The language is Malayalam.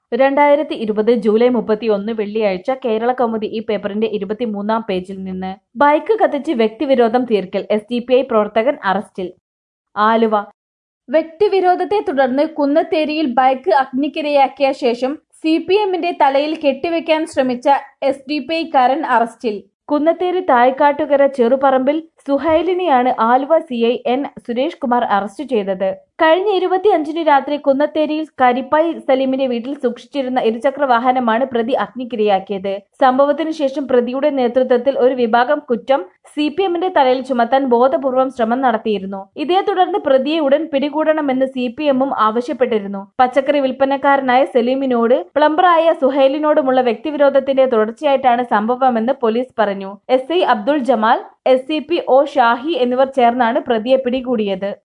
രണ്ടായിരത്തി ഇരുപത് ജൂലൈ മുപ്പത്തിയൊന്ന് വെള്ളിയാഴ്ച കേരള കൗമുദി ഈ പേപ്പറിന്റെ ഇരുപത്തിമൂന്നാം പേജിൽ നിന്ന് ബൈക്ക് കത്തിച്ച് വ്യക്തിവിരോധം തീർക്കൽ എസ് ഡി പി ഐ പ്രവർത്തകൻ അറസ്റ്റിൽ ആലുവ വ്യക്തിവിരോധത്തെ തുടർന്ന് കുന്നത്തേരിയിൽ ബൈക്ക് അഗ്നിക്കിരയാക്കിയ ശേഷം സി പി എമ്മിന്റെ തലയിൽ കെട്ടിവെക്കാൻ ശ്രമിച്ച എസ് ഡി പി ഐക്കാരൻ അറസ്റ്റിൽ കുന്നത്തേരി തായ്ക്കാട്ടുകര ചെറുപറമ്പിൽ സുഹൈലിനെയാണ് Aluva C I N Suresh Kumar arrest ചെയ്തത് കഴിഞ്ഞ ഇരുപത്തിയഞ്ചിന് രാത്രി കുന്നത്തേരിയിൽ കരിപ്പായി സലീമിന്റെ വീട്ടിൽ സൂക്ഷിച്ചിരുന്ന ഇരുചക്ര വാഹനമാണ് പ്രതി അഗ്നിക്കിരയാക്കിയത് സംഭവത്തിനു ശേഷം പ്രതിയുടെ നേതൃത്വത്തിൽ ഒരു വിഭാഗം കുറ്റം സി പി എമ്മിന്റെ തലയിൽ ചുമത്താൻ ബോധപൂർവം ശ്രമം നടത്തിയിരുന്നു ഇതേ തുടർന്ന് പ്രതിയെ ഉടൻ പിടികൂടണമെന്ന് സി പി എമ്മും ആവശ്യപ്പെട്ടിരുന്നു പച്ചക്കറി വിൽപ്പനക്കാരനായ സലീമിനോട് പ്ലംബറായ സുഹൈലിനോടുമുള്ള വ്യക്തിവിരോധത്തിന്റെ തുടർച്ചയായിട്ടാണ് സംഭവമെന്ന് പോലീസ് പറഞ്ഞു S I Abdul Jamal S C P O Shahi എന്നിവർ ചേർന്നാണ് പ്രതിയെ പിടികൂടിയത്